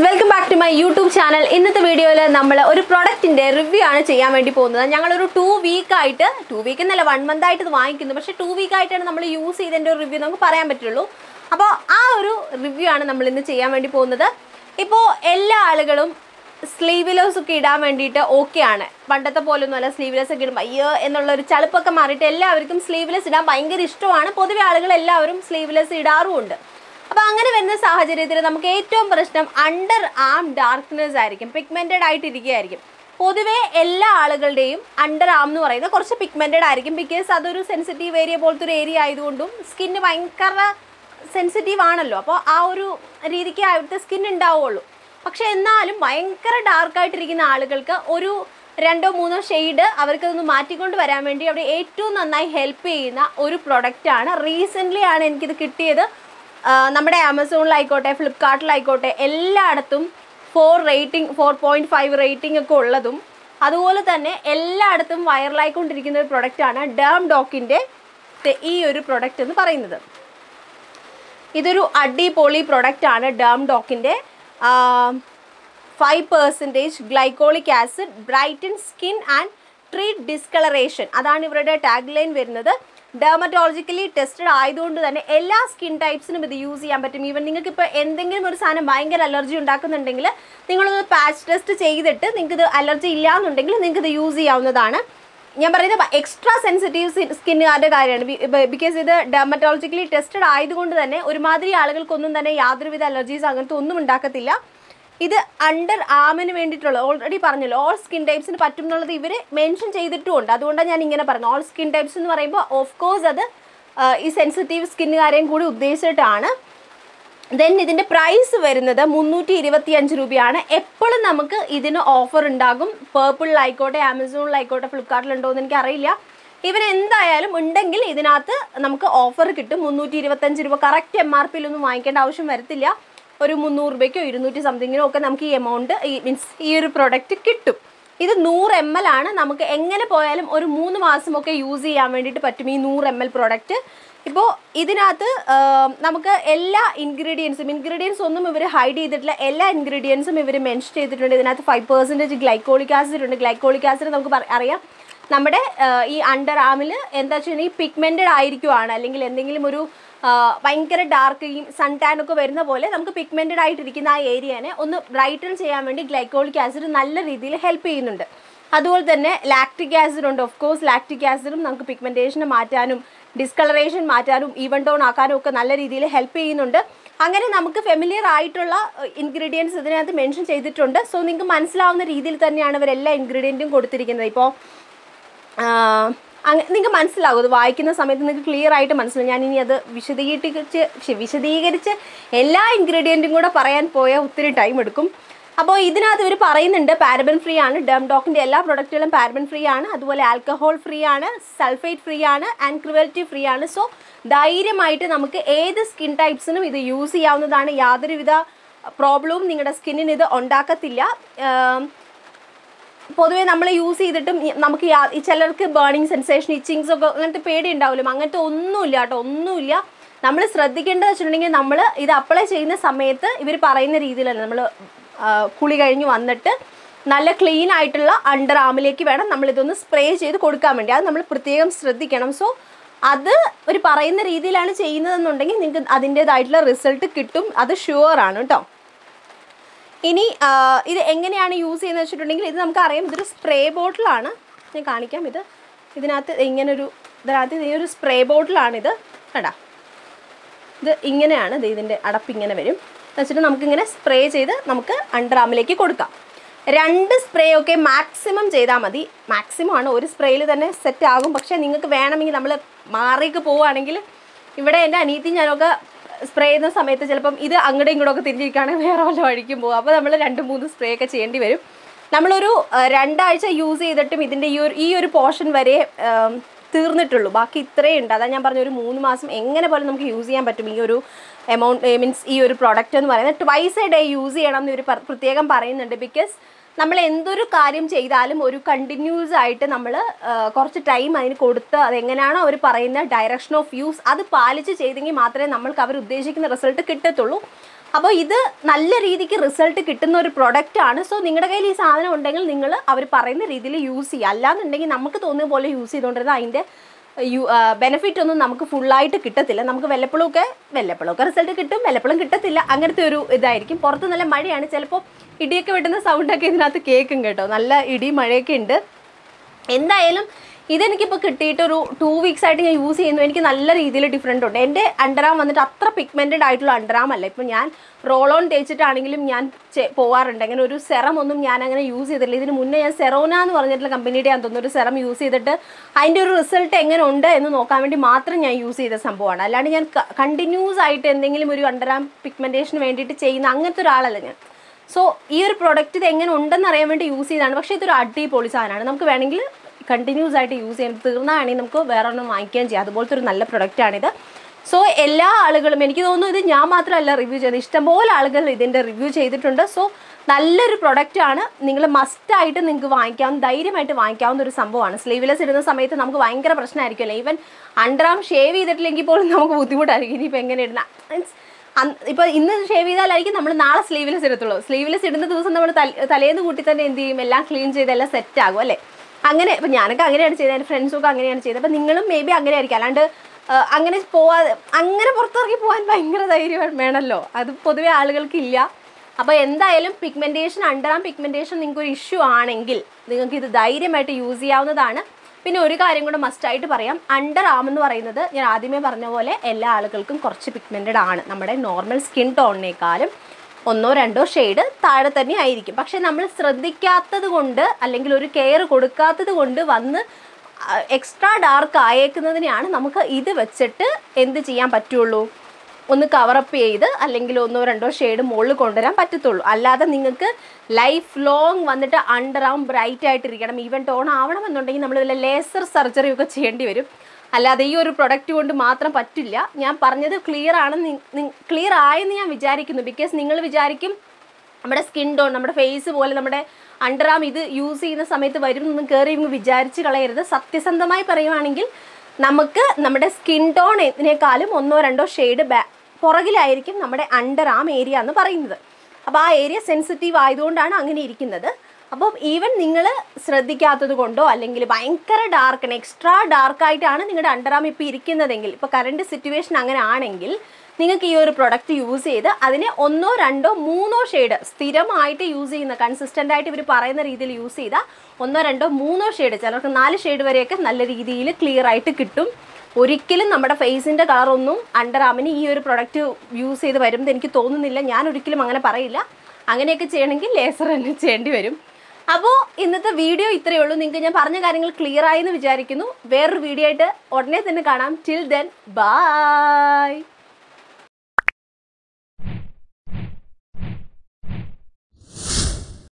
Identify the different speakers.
Speaker 1: welcome back to my YouTube channel ഇന്നത്തെ വീഡിയോയിൽ നമ്മൾ ഒരു പ്രൊഡക്റ്റിന്റെ റിവ്യൂ ആണ് ചെയ്യാൻ വേണ്ടി പോകുന്നത് ഞങ്ങളൊരു ടു വീക്ക് ആയിട്ട് ടു വീക്ക് എന്നല്ല വൺ മന്ത് ആയിട്ട് ഇത് വാങ്ങിക്കുന്നു പക്ഷേ ടു വീക്ക് ആയിട്ടാണ് നമ്മൾ യൂസ് ചെയ്തതിൻ്റെ ഒരു റിവ്യൂ നമുക്ക് പറയാൻ പറ്റുള്ളൂ അപ്പോൾ ആ ഒരു റിവ്യൂ ആണ് നമ്മൾ ഇന്ന് ചെയ്യാൻ വേണ്ടി പോകുന്നത് ഇപ്പോൾ എല്ലാ ആളുകളും സ്ലീവ്ലെസ് ഒക്കെ ഇടാൻ വേണ്ടിയിട്ട് ഓക്കെ ആണ് പണ്ടത്തെ പോലൊന്നും അല്ല സ്ലീവ്ലെസ് ഒക്കെ ഇടുമ്പോൾ അയ്യോ എന്നുള്ള ഒരു ചളുപ്പൊക്കെ മാറിയിട്ട് എല്ലാവർക്കും സ്ലീവ്ലെസ് ഇടാൻ ഭയങ്കര ഇഷ്ടമാണ് പൊതുവെ ആളുകൾ എല്ലാവരും സ്ലീവ്ലെസ് ഇടാറുമുണ്ട് അപ്പോൾ അങ്ങനെ വരുന്ന സാഹചര്യത്തിൽ നമുക്ക് ഏറ്റവും പ്രശ്നം അണ്ടർ ആം ഡാർക്ക്നെസ് ആയിരിക്കും പിഗ്മെൻറ്റഡ് ആയിട്ടിരിക്കുകയായിരിക്കും പൊതുവേ എല്ലാ ആളുകളുടെയും അണ്ടർ ആം എന്ന് പറയുന്നത് കുറച്ച് പിഗ്മെൻറ്റഡ് ആയിരിക്കും ബിക്കോസ് അതൊരു സെൻസിറ്റീവ് ഏരിയ പോലത്തെ ഒരു ഏരിയ ആയതുകൊണ്ടും സ്കിന്ന് ഭയങ്കര സെൻസിറ്റീവ് ആണല്ലോ അപ്പോൾ ആ ഒരു രീതിക്ക് അവിടുത്തെ സ്കിൻ ഉണ്ടാവുള്ളൂ പക്ഷെ എന്നാലും ഭയങ്കര ഡാർക്കായിട്ടിരിക്കുന്ന ആളുകൾക്ക് ഒരു രണ്ടോ മൂന്നോ ഷെയ്ഡ് അവർക്കതൊന്ന് മാറ്റിക്കൊണ്ട് വരാൻ വേണ്ടി അവിടെ ഏറ്റവും നന്നായി ഹെൽപ്പ് ചെയ്യുന്ന ഒരു പ്രൊഡക്റ്റാണ് റീസെൻ്റ്ലി ആണ് എനിക്കിത് കിട്ടിയത് ആ, നമ്മുടെ ആമസോണിലായിക്കോട്ടെ ഫ്ലിപ്കാർട്ടിലായിക്കോട്ടെ എല്ലായിടത്തും four rating four point five rating ഒക്കെ ഉള്ളതും അതുപോലെ തന്നെ എല്ലായിടത്തും വൈറലായിക്കൊണ്ടിരിക്കുന്ന ഒരു പ്രൊഡക്റ്റാണ് ഡാം ഡോക്കിൻ്റെ ഈ ഒരു പ്രൊഡക്റ്റ് എന്ന് പറയുന്നത് ഇതൊരു അടിപൊളി പ്രൊഡക്റ്റ് ആണ് ഡേം ഡോക്കിൻ്റെ five percentage glycolic acid brighten skin and treat discoloration അതാണ് ഇവരുടെ ടാഗ് ലൈൻ വരുന്നത് ഡെർമറ്റോളജിക്കലി ടെസ്റ്റഡ് ആയതുകൊണ്ട് തന്നെ എല്ലാ സ്കിൻ ടൈപ്സിനും ഇത് യൂസ് ചെയ്യാൻ പറ്റും ഈവൻ നിങ്ങൾക്ക് ഇപ്പോൾ എന്തെങ്കിലും ഒരു സാധനം ഭയങ്കര അലർജി ഉണ്ടാക്കുന്നുണ്ടെങ്കിൽ നിങ്ങളൊന്ന് പാച്ച് ടെസ്റ്റ് ചെയ്തിട്ട് നിങ്ങൾക്ക് ഇത് അലർജി ഇല്ല എന്നുണ്ടെങ്കിൽ നിങ്ങൾക്ക് ഇത് യൂസ് ചെയ്യാവുന്നതാണ് ഞാൻ പറയുന്നത് എക്സ്ട്രാ സെൻസിറ്റീവ് സ്കിന്നുകാരുടെ കാര്യമാണ് ബിക്കോസ് ഇത് ഡെർമറ്റോളജിക്കലി ടെസ്റ്റഡ് ആയതുകൊണ്ട് തന്നെ ഒരുമാതിരി ആളുകൾക്കൊന്നും തന്നെ യാതൊരുവിധ അലർജീസ് അങ്ങനത്തെ ഒന്നും ഉണ്ടാക്കത്തില്ല ഇത് അണ്ടർ ആമിന് വേണ്ടിയിട്ടുള്ള ഓൾറെഡി പറഞ്ഞല്ലോ ഓൾ സ്കിൻ ടൈപ്സിന് പറ്റും എന്നുള്ളത് ഇവർ മെൻഷൻ ചെയ്തിട്ടുമുണ്ട് അതുകൊണ്ടാണ് ഞാൻ ഇങ്ങനെ പറഞ്ഞത് ഓൾ സ്കിൻ ടൈപ്സ് എന്ന് പറയുമ്പോൾ ഓഫ് കോഴ്സ് അത് ആ, ഈ സെൻസിറ്റീവ് സ്കിന്നുകാരെയും കൂടി ഉദ്ദേശിച്ചിട്ടാണ് ദെൻ ഇതിൻ്റെ പ്രൈസ് വരുന്നത് മുന്നൂറ്റി ഇരുപത്തി അഞ്ച് രൂപയാണ് എപ്പോഴും നമുക്ക് ഇതിന് ഓഫർ ഉണ്ടാകും പേർപ്പിളിലായിക്കോട്ടെ ആമസോണിലായിക്കോട്ടെ ഫ്ലിപ്കാർട്ടിലുണ്ടോ എന്ന് എനിക്കറിയില്ല ഇവൻ എന്തായാലും ഉണ്ടെങ്കിൽ ഇതിനകത്ത് നമുക്ക് ഓഫർ കിട്ടും മുന്നൂറ്റി ഇരുപത്തഞ്ച് രൂപ കറക്റ്റ് എം ആർ പിയിലൊന്നും വാങ്ങിക്കേണ്ട ആവശ്യം വരത്തില്ല ഒരു മുന്നൂറ് രൂപയ്ക്കോ ഇരുന്നൂറ്റി സംതിങ്ങിനോ ഒക്കെ നമുക്ക് ഈ എമൗണ്ട് ഈ മീൻസ് ഈ ഒരു പ്രൊഡക്റ്റ് കിട്ടും ഇത് നൂറ് എം എൽ ആണ് നമുക്ക് എങ്ങനെ പോയാലും ഒരു മൂന്ന് മാസമൊക്കെ യൂസ് ചെയ്യാൻ വേണ്ടിയിട്ട് പറ്റും ഈ നൂറ് എം എൽ പ്രൊഡക്റ്റ് ഇപ്പോൾ ഇതിനകത്ത് ആ, നമുക്ക് എല്ലാ ഇൻഗ്രീഡിയൻസും ഇൻഗ്രീഡിയൻസ് ഒന്നും ഇവർ ഹൈഡ് ചെയ്തിട്ടില്ല എല്ലാ ഇൻഗ്രീഡിയൻസും ഇവർ മെൻഷൻ ചെയ്തിട്ടുണ്ട് ഇതിനകത്ത് ഫൈവ് പെർസെൻറ്റേജ് ഗ്ലൈക്കോളിക് ആസിഡ് ഉണ്ട് ഗ്ലൈക്കോളിക് ആസിഡ് നമുക്ക് പറ- അറിയാം നമ്മുടെ ആ, ഈ അണ്ടർ ആമിൽ എന്താ വെച്ചിട്ടുണ്ടെങ്കിൽ പിഗ്മെൻറ്റഡ് ആയിരിക്കുവാണ് അല്ലെങ്കിൽ എന്തെങ്കിലും ഒരു ആ, ഭയങ്കര ഡാർക്ക് ഈ സൺ ടാൻ ഒക്കെ വരുന്ന പോലെ നമുക്ക് പിഗ്മെൻറ്റഡ് ആയിട്ടിരിക്കുന്ന ആ ഏരിയനെ ഒന്ന് ബ്രൈറ്റൻ ചെയ്യാൻ വേണ്ടി ഗ്ലൈക്കോളിക് ആസിഡ് നല്ല രീതിയിൽ ഹെൽപ്പ് ചെയ്യുന്നുണ്ട് അതുപോലെ തന്നെ ലാക്റ്റിക് ആസിഡ് ഉണ്ട് ഓഫ് കോഴ്സ് ലാക്റ്റിക് ആസിഡും നമുക്ക് പിഗ്മെൻറ്റേഷനെ മാറ്റാനും ഡിസ്കളറേഷൻ മാറ്റാനും ഈവൻ ടോൺ ആക്കാനും ഒക്കെ നല്ല രീതിയിൽ ഹെൽപ്പ് ചെയ്യുന്നുണ്ട് അങ്ങനെ നമുക്ക് ഫെമിലിയർ ആയിട്ടുള്ള ഇൻഗ്രീഡിയൻസ് ഇതിനകത്ത് മെൻഷൻ ചെയ്തിട്ടുണ്ട് സോ നിങ്ങൾക്ക് മനസ്സിലാവുന്ന രീതിയിൽ തന്നെയാണ് ഇവർ എല്ലാ ഇൻഗ്രീഡിയൻറ്റും കൊടുത്തിരിക്കുന്നത് ഇപ്പോൾ അങ്ങ് നിങ്ങൾക്ക് മനസ്സിലാകും അത് വായിക്കുന്ന സമയത്ത് നിങ്ങൾക്ക് ക്ലിയർ ആയിട്ട് മനസ്സിലാവും ഞാൻ ഇനി അത് വിശദീകരിച്ച് ശ്ശെ, വിശദീകരിച്ച് എല്ലാ ഇൻഗ്രീഡിയൻറ്റും കൂടെ പറയാൻ പോയാൽ ഒത്തിരി ടൈം എടുക്കും അപ്പോൾ ഇതിനകത്ത് ഇവർ പറയുന്നുണ്ട് പാരബൻ ഫ്രീ ആണ് ഡം ഡോക്കിൻ്റെ എല്ലാ പ്രൊഡക്റ്റുകളും പാരബൻ ഫ്രീ ആണ് അതുപോലെ ആൽക്കഹോൾ ഫ്രീ ആണ് സൾഫേറ്റ് ഫ്രീ ആണ് ആൻഡ് ക്രിവൽറ്റി ഫ്രീ ആണ് സോ ധൈര്യമായിട്ട് നമുക്ക് ഏത് സ്കിൻ ടൈപ്സിനും ഇത് യൂസ് ചെയ്യാവുന്നതാണ് യാതൊരുവിധ പ്രോബ്ലവും നിങ്ങളുടെ സ്കിന്നിന് ഇത് ഉണ്ടാക്കത്തില്ല ആം, പൊതുവേ നമ്മൾ യൂസ് ചെയ്തിട്ടും ഈ നമുക്ക് യാ- ഈ ചിലർക്ക് ബേണിങ് സെൻസേഷൻ ഇച്ചിങ്സ് ഒക്കെ അങ്ങനത്തെ പേടി ഉണ്ടാവില്ല അങ്ങനത്തെ ഒന്നുമില്ല കേട്ടോ ഒന്നുമില്ല നമ്മൾ ശ്രദ്ധിക്കേണ്ടത് വെച്ചിട്ടുണ്ടെങ്കിൽ നമ്മൾ ഇത് അപ്ലൈ ചെയ്യുന്ന സമയത്ത് ഇവർ പറയുന്ന രീതിയിലല്ല നമ്മൾ കുളി കഴിഞ്ഞ് വന്നിട്ട് നല്ല ക്ലീൻ ആയിട്ടുള്ള അണ്ടർ ആമിലേക്ക് വേണം നമ്മൾ ഇതൊന്ന് സ്പ്രേ ചെയ്ത് കൊടുക്കാൻ വേണ്ടി അത് നമ്മൾ പ്രത്യേകം ശ്രദ്ധിക്കണം സോ അത് ഒരു പറയുന്ന രീതിയിലാണ് ചെയ്യുന്നതെന്നുണ്ടെങ്കിൽ നിങ്ങൾക്ക് അതിൻ്റേതായിട്ടുള്ള റിസൾട്ട് കിട്ടും അത് ഷുവർ ആണ് കേട്ടോ ഇനി ആ, ഇത് എങ്ങനെയാണ് യൂസ് ചെയ്യുന്നത് വെച്ചിട്ടുണ്ടെങ്കിൽ ഇത് നമുക്കറിയാം ഇതൊരു സ്പ്രേ ബോട്ടിലാണ് ഞാൻ കാണിക്കാം ഇത് ഇതിനകത്ത് ഇങ്ങനൊരു ഇതിനകത്ത് ഈ ഒരു സ്പ്രേ ബോട്ടിലാണിത് കേട്ടാ ഇത് ഇങ്ങനെയാണ് ഇത് ഇതിൻ്റെ അടപ്പ് ഇങ്ങനെ വരും വെച്ചിട്ട് നമുക്കിങ്ങനെ സ്പ്രേ ചെയ്ത് നമുക്ക് അണ്ടർ ആമിലേക്ക് കൊടുക്കാം രണ്ട് സ്പ്രേ ഒക്കെ മാക്സിമം ചെയ്താൽ മതി മാക്സിമം ആണ് ഒരു സ്പ്രേയിൽ തന്നെ സെറ്റ് ആകും പക്ഷേ നിങ്ങൾക്ക് വേണമെങ്കിൽ നമ്മൾ മാറിയൊക്കെ പോവുകയാണെങ്കിൽ ഇവിടെ എൻ്റെ അനിയത്തി ഞാനൊക്കെ സ്പ്രേ ചെയ്യുന്ന സമയത്ത് ചിലപ്പം ഇത് അങ്ങോട്ടും ഇങ്ങോട്ടും ഒക്കെ തിരിഞ്ഞിരിക്കുകയാണെങ്കിൽ വേറെ വല്ല വഴിക്കും പോകും അപ്പോൾ നമ്മൾ രണ്ട് മൂന്ന് സ്പ്രേ ഒക്കെ ചെയ്യേണ്ടി വരും നമ്മളൊരു ആ, രണ്ടാഴ്ച യൂസ് ചെയ്തിട്ടും ഇതിൻ്റെ ഈ ഒരു ഈ ഒരു പോർഷൻ വരെ ആം, തീർന്നിട്ടുള്ളൂ ബാക്കി ഇത്രയും ഉണ്ട് അതാ ഞാൻ പറഞ്ഞ ഒരു മൂന്ന് മാസം എങ്ങനെ പോലും നമുക്ക് യൂസ് ചെയ്യാൻ പറ്റും ഈ ഒരു എമൗണ്ട് മീൻസ് ഈ ഒരു പ്രോഡക്റ്റ് എന്ന് പറയുന്നത് ട്വൈസ് എ ഡേ യൂസ് ചെയ്യണം എന്ന് ഇവർ പ്രത്യേകം പറയുന്നുണ്ട് ബിക്കോസ് നമ്മൾ എന്തൊരു കാര്യം ചെയ്താലും ഒരു കണ്ടിന്യൂസ് ആയിട്ട് നമ്മൾ കുറച്ച് ടൈം അതിന് കൊടുത്ത് അതെങ്ങനെയാണോ അവർ പറയുന്ന ഡയറക്ഷൻ ഓഫ് യൂസ് അത് പാലിച്ച് ചെയ്തെങ്കിൽ മാത്രമേ നമ്മൾക്ക് അവർ ഉദ്ദേശിക്കുന്ന റിസൾട്ട് കിട്ടത്തുള്ളൂ അപ്പോൾ ഇത് നല്ല രീതിക്ക് റിസൾട്ട് കിട്ടുന്ന ഒരു പ്രൊഡക്റ്റ് ആണ് സോ നിങ്ങളുടെ കയ്യിൽ ഈ സാധനം ഉണ്ടെങ്കിൽ നിങ്ങൾ അവർ പറയുന്ന രീതിയിൽ യൂസ് ചെയ്യുക അല്ലാന്നുണ്ടെങ്കിൽ നമുക്ക് തോന്നിയ പോലെ യൂസ് ചെയ്തുകൊണ്ടിരുന്ന അതിൻ്റെ യു ബെനിഫിറ്റ് ഒന്നും നമുക്ക് ഫുള്ളായിട്ട് കിട്ടത്തില്ല നമുക്ക് വല്ലപ്പോഴൊക്കെ വല്ലപ്പോഴൊക്കെ റിസൾട്ട് കിട്ടും വല്ലപ്പോഴും കിട്ടത്തില്ല അങ്ങനത്തെ ഒരു ഇതായിരിക്കും പുറത്ത് നല്ല മഴയാണ് ചിലപ്പോൾ ഇടിയൊക്കെ വെട്ടുന്ന സൗണ്ടൊക്കെ ഇതിനകത്ത് കേൾക്കും കേട്ടോ നല്ല ഇടി മഴയൊക്കെ ഉണ്ട് എന്തായാലും ഇതെനിക്കിപ്പോൾ കിട്ടിയിട്ട് ഒരു ടു വീക്സ് ആയിട്ട് ഞാൻ യൂസ് ചെയ്യുന്നു എനിക്ക് നല്ല രീതിയിൽ ഡിഫറെൻ്റ് ഉണ്ട് എൻ്റെ അണ്ടറാം വന്നിട്ട് അത്ര പിഗ്മെൻറ്റഡ് ആയിട്ടുള്ള അണ്ടറാം അല്ല ഇപ്പം ഞാൻ റോൾ ഓൺ തേച്ചിട്ടാണെങ്കിലും ഞാൻ ചെ- പോവാറുണ്ട് അങ്ങനെ ഒരു സെറം ഒന്നും ഞാൻ അങ്ങനെ യൂസ് ചെയ്തിട്ടില്ല ഇതിന് മുന്നേ ഞാൻ സെറോന എന്ന് പറഞ്ഞിട്ടുള്ള കമ്പനിയുടെ ഞാൻ തോന്നുന്നു ഒരു സെറം യൂസ് ചെയ്തിട്ട് അതിൻ്റെ ഒരു റിസൾട്ട് എങ്ങനെ ഉണ്ട് എന്ന് നോക്കാൻ വേണ്ടി മാത്രം ഞാൻ യൂസ് ചെയ്ത സംഭവമാണ് അല്ലാണ്ട് ഞാൻ കണ്ടിന്യൂസ് ആയിട്ട് എന്തെങ്കിലും ഒരു അണ്ടറാം പിഗ്മെൻറ്റേഷന് വേണ്ടിയിട്ട് ചെയ്യുന്ന അങ്ങനത്തെ ഒരാളല്ല ഞാൻ സോ ഈ ഒരു പ്രൊഡക്റ്റ് ഇത് എങ്ങനെ ഉണ്ടെന്ന് അറിയാൻ വേണ്ടി യൂസ് ചെയ്താണ് പക്ഷേ ഇതൊരു അടിപൊളി സാധനമാണ് നമുക്ക് വേണമെങ്കിൽ കണ്ടിന്യൂസ് ആയിട്ട് യൂസ് ചെയ്യാൻ തീർന്നാണെങ്കിൽ നമുക്ക് വേറെ ഒന്നും വാങ്ങിക്കുകയും ചെയ്യാം അതുപോലത്തെ ഒരു നല്ല പ്രൊഡക്റ്റാണിത് സോ എല്ലാ ആളുകളും എനിക്ക് തോന്നുന്നു ഇത് ഞാൻ മാത്രമല്ല റിവ്യൂ ചെയ്തത് ഇഷ്ടംപോലെ ആളുകൾ ഇതിൻ്റെ റിവ്യൂ ചെയ്തിട്ടുണ്ട് സോ നല്ലൊരു പ്രൊഡക്റ്റാണ് നിങ്ങൾ മസ്റ്റായിട്ട് നിങ്ങൾക്ക് വാങ്ങിക്കാവുന്ന ധൈര്യമായിട്ട് വാങ്ങിക്കാവുന്ന ഒരു സംഭവമാണ് സ്ലീവ്ലെസ് ഇടുന്ന സമയത്ത് നമുക്ക് ഭയങ്കര പ്രശ്നമായിരിക്കുമല്ലോ ഈവൻ അണ്ടറാം ഷേവ് ചെയ്തിട്ടില്ലെങ്കിൽ പോലും നമുക്ക് ബുദ്ധിമുട്ടായിരിക്കും ഇനിയിപ്പോൾ എങ്ങനെ ഇടുന്ന മീൻസ് ഇപ്പോൾ ഇന്ന് ഷേവ് ചെയ്താലായിരിക്കും നമ്മൾ നാളെ സ്ലീവ്ലെസ് ഇടത്തുള്ളൂ സ്ലീവ്ലെസ് ഇടുന്ന ദിവസം നമ്മൾ തലേന്ന് കൂട്ടി തന്നെ എന്ത് ചെയ്യും എല്ലാം ക്ലീൻ ചെയ്ത് എല്ലാം സെറ്റ് ആകും അല്ലേ അങ്ങനെ ഇപ്പം ഞാനൊക്കെ അങ്ങനെയാണ് ചെയ്തത് എൻ്റെ ഫ്രണ്ട്സൊക്കെ അങ്ങനെയാണ് ചെയ്തത് അപ്പം നിങ്ങളും മേ ബി അങ്ങനെ ആയിരിക്കും അല്ലാണ്ട് ആ, അങ്ങനെ പോവാതെ അങ്ങനെ പുറത്തിറങ്ങി പോകാൻ ഭയങ്കര ധൈര്യം വേണമല്ലോ അത് പൊതുവെ ആളുകൾക്കില്ല അപ്പോൾ എന്തായാലും പിഗ്മെൻറ്റേഷൻ അണ്ടറാം പിഗ്മെൻറ്റേഷൻ നിങ്ങൾക്ക് ഒരു ഇഷ്യൂ ആണെങ്കിൽ നിങ്ങൾക്ക് ഇത് ധൈര്യമായിട്ട് യൂസ് ചെയ്യാവുന്നതാണ് പിന്നെ ഒരു കാര്യം കൂടെ മസ്റ്റായിട്ട് പറയാം അണ്ടർ ആം എന്ന് പറയുന്നത് ഞാൻ ആദ്യമേ പറഞ്ഞ പോലെ എല്ലാ ആളുകൾക്കും കുറച്ച് പിഗ്മെൻറ്റഡ് ആണ് നമ്മുടെ നോർമൽ സ്കിൻ ടോണിനേക്കാളും ഒന്നോ രണ്ടോ ഷെയ്ഡ് താഴെ തന്നെ ആയിരിക്കും പക്ഷെ നമ്മൾ ശ്രദ്ധിക്കാത്തത് കൊണ്ട് അല്ലെങ്കിൽ ഒരു കെയർ കൊടുക്കാത്തത് കൊണ്ട് വന്ന് എക്സ്ട്രാ ഡാർക്ക് ആയേക്കുന്നതിനെയാണ് നമുക്ക് ഇത് വെച്ചിട്ട് എന്ത് ചെയ്യാൻ പറ്റുള്ളൂ ഒന്ന് കവറപ്പ് ചെയ്ത് അല്ലെങ്കിൽ ഒന്നോ രണ്ടോ ഷെയ്ഡ് മുകളിൽ കൊണ്ടുവരാൻ പറ്റത്തുള്ളൂ അല്ലാതെ നിങ്ങൾക്ക് ലൈഫ് ലോങ് വന്നിട്ട് അണ്ടർ ആം ബ്രൈറ്റ് ആയിട്ടിരിക്കണം ഈവൻ ടോൺ ആവണമെന്നുണ്ടെങ്കിൽ നമ്മൾ വല്ല ലേസർ സർജറി ഒക്കെ ചെയ്യേണ്ടി വരും അല്ലാതെ ഈ ഒരു പ്രൊഡക്റ്റ് കൊണ്ട് മാത്രം പറ്റില്ല ഞാൻ പറഞ്ഞത് ക്ലിയർ ആണെന്ന് ക്ലിയർ ആയെന്ന് ഞാൻ വിചാരിക്കുന്നു ബിക്കോസ് നിങ്ങൾ വിചാരിക്കും നമ്മുടെ സ്കിൻ ടോൺ നമ്മുടെ ഫേസ് പോലെ നമ്മുടെ അണ്ടറാം ഇത് യൂസ് ചെയ്യുന്ന സമയത്ത് വരും എന്നൊന്നും കയറി ഇങ്ങ് വിചാരിച്ച് കളയരുത് സത്യസന്ധമായി പറയുവാണെങ്കിൽ നമുക്ക് നമ്മുടെ സ്കിൻ ടോണിനേക്കാളും ഒന്നോ രണ്ടോ ഷെയ്ഡ് ബാ പുറകിലായിരിക്കും നമ്മുടെ അണ്ടർ ആം ഏരിയ എന്ന് പറയുന്നത് അപ്പോൾ ആ ഏരിയ സെൻസിറ്റീവ് ആയതുകൊണ്ടാണ് അങ്ങനെ ഇരിക്കുന്നത് അപ്പം ഈവൻ നിങ്ങൾ ശ്രദ്ധിക്കാത്തത് കൊണ്ടോ അല്ലെങ്കിൽ ഭയങ്കര ഡാർക്കാണ് എക്സ്ട്രാ ഡാർക്കായിട്ടാണ് നിങ്ങളുടെ അണ്ടറാം ഇപ്പോൾ ഇരിക്കുന്നതെങ്കിൽ ഇപ്പോൾ കറണ്ട് സിറ്റുവേഷൻ അങ്ങനെ ആണെങ്കിൽ നിങ്ങൾക്ക് ഈ ഒരു പ്രൊഡക്റ്റ് യൂസ് ചെയ്ത് അതിനെ ഒന്നോ രണ്ടോ മൂന്നോ ഷെയ്ഡ് സ്ഥിരമായിട്ട് യൂസ് ചെയ്യുന്ന കൺസിസ്റ്റൻ്റ് ആയിട്ട് ഇവർ പറയുന്ന രീതിയിൽ യൂസ് ചെയ്താൽ ഒന്നോ രണ്ടോ മൂന്നോ ഷെയ്ഡ് ചിലർക്ക് നാല് ഷെയ്ഡ് വരെയൊക്കെ നല്ല രീതിയിൽ ക്ലിയർ ആയിട്ട് കിട്ടും ഒരിക്കലും നമ്മുടെ ഫേസിൻ്റെ കളറൊന്നും അണ്ടർ ആമിന് ഈ ഒരു പ്രൊഡക്റ്റ് യൂസ് ചെയ്ത് വരുന്നത് എനിക്ക് തോന്നുന്നില്ല ഞാൻ ഒരിക്കലും അങ്ങനെ പറയില്ല അങ്ങനെയൊക്കെ ചെയ്യണമെങ്കിൽ ലേസർ തന്നെ ചെയ്യേണ്ടി വരും അപ്പോൾ ഇന്നത്തെ വീഡിയോ ഇത്രയേ ഉള്ളൂ നിങ്ങൾക്ക് ഞാൻ പറഞ്ഞ കാര്യങ്ങൾ ക്ലിയർ ആയി എന്ന് വിചാരിക്കുന്നു വേറൊരു വീഡിയോ ആയിട്ട് ഉടനെ തന്നെ കാണാം ടിൽ ദെൻ ബൈ